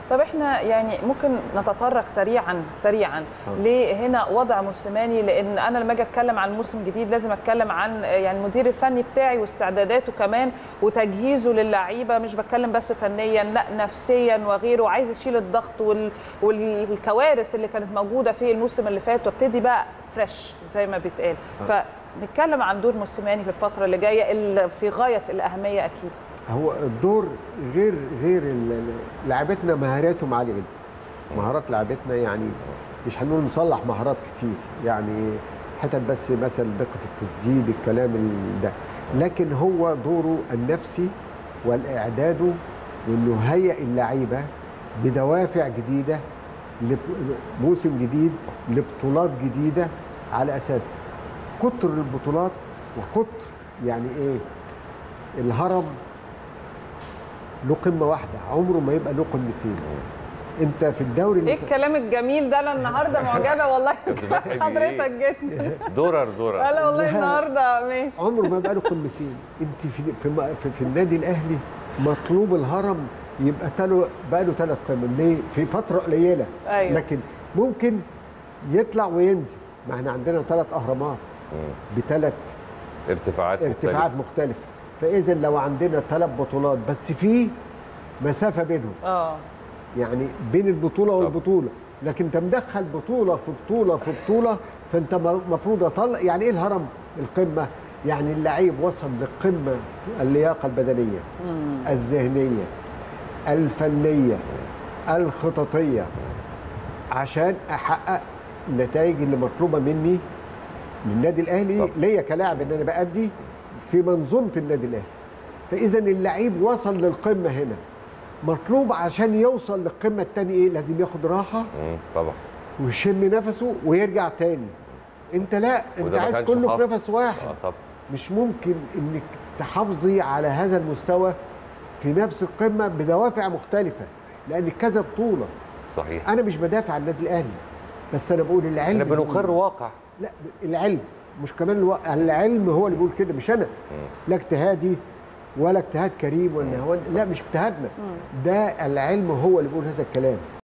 طب احنا يعني ممكن نتطرق سريعا سريعا آه. لهنا وضع موسيماني لان انا لما اجي اتكلم عن موسم جديد لازم اتكلم عن يعني المدير الفني بتاعي واستعداداته كمان وتجهيزه للعيبه مش بتكلم بس فنيا لا نفسيا وغيره عايز يشيل الضغط وال... والكوارث اللي كانت موجوده في الموسم اللي فات وابتدي بقى فريش زي ما بيتقال فنتكلم عن دور موسيماني في الفتره اللي جايه اللي في غايه الاهميه اكيد هو الدور غير غير ال- ال- لعبتنا مهاراتهم عاليه جدا مهارات لعبتنا يعني مش هنقول نصلح مهارات كتير يعني حتت بس مثلا دقه التسديد الكلام ال- ده لكن هو دوره النفسي والاعداد وانه هيئ اللعيبه بدوافع جديده لموسم جديد لبطولات جديده على اساس كتر البطولات وكتر يعني ايه الهرم له قمه واحده عمره ما يبقى له قمتين انت في الدوري ايه الكلام الجميل ده انا النهارده معجبه والله بتضحكي حضرتك إيه؟ جدا درر درر انا والله لا. النهارده ماشي عمره ما يبقى له قمتين انت في في, في, في النادي الاهلي مطلوب الهرم يبقى تلو بقى له ثلاث قمم ليه في فتره قليله أيوة. لكن ممكن يطلع وينزل ما احنا عندنا ثلاث اهرامات مم. بثلاث ارتفاعات ارتفاعات مختلفة. مختلفه فاذا لو عندنا ثلاث بطولات بس في مسافه بينهم اه يعني بين البطوله طب. والبطوله لكن انت مدخل بطوله في بطوله في بطوله فانت المفروض اطلع يعني ايه الهرم القمه يعني اللعيب وصل لقمه اللياقه البدنيه الذهنيه الفنيه الخططيه عشان احقق النتائج اللي مطلوبه مني للنادي الاهلي طب. ليا كلاعب ان انا بادي في منظومه النادي الاهلي فاذا اللعيب وصل للقمه هنا مطلوب عشان يوصل للقمه الثانيه ايه لازم ياخد راحه مم. طبعا ويشم نفسه ويرجع تاني انت لا انت وده ما عايز كانش كله في حاصل. نفس واحد اه طبعا مش ممكن انك تحافظي على هذا المستوى في نفس القمه بدوافع مختلفه لان كذا بطوله صحيح انا مش بدافع عن النادي الاهلي بس انا بقول العلم احنا بيقول- بنقر واقع لا العلم مش كمان الو... العلم هو اللي بيقول كده مش انا لا اجتهادي ولا اجتهاد كريم ولا هو لا مش اجتهادنا ده العلم هو اللي بيقول هذا الكلام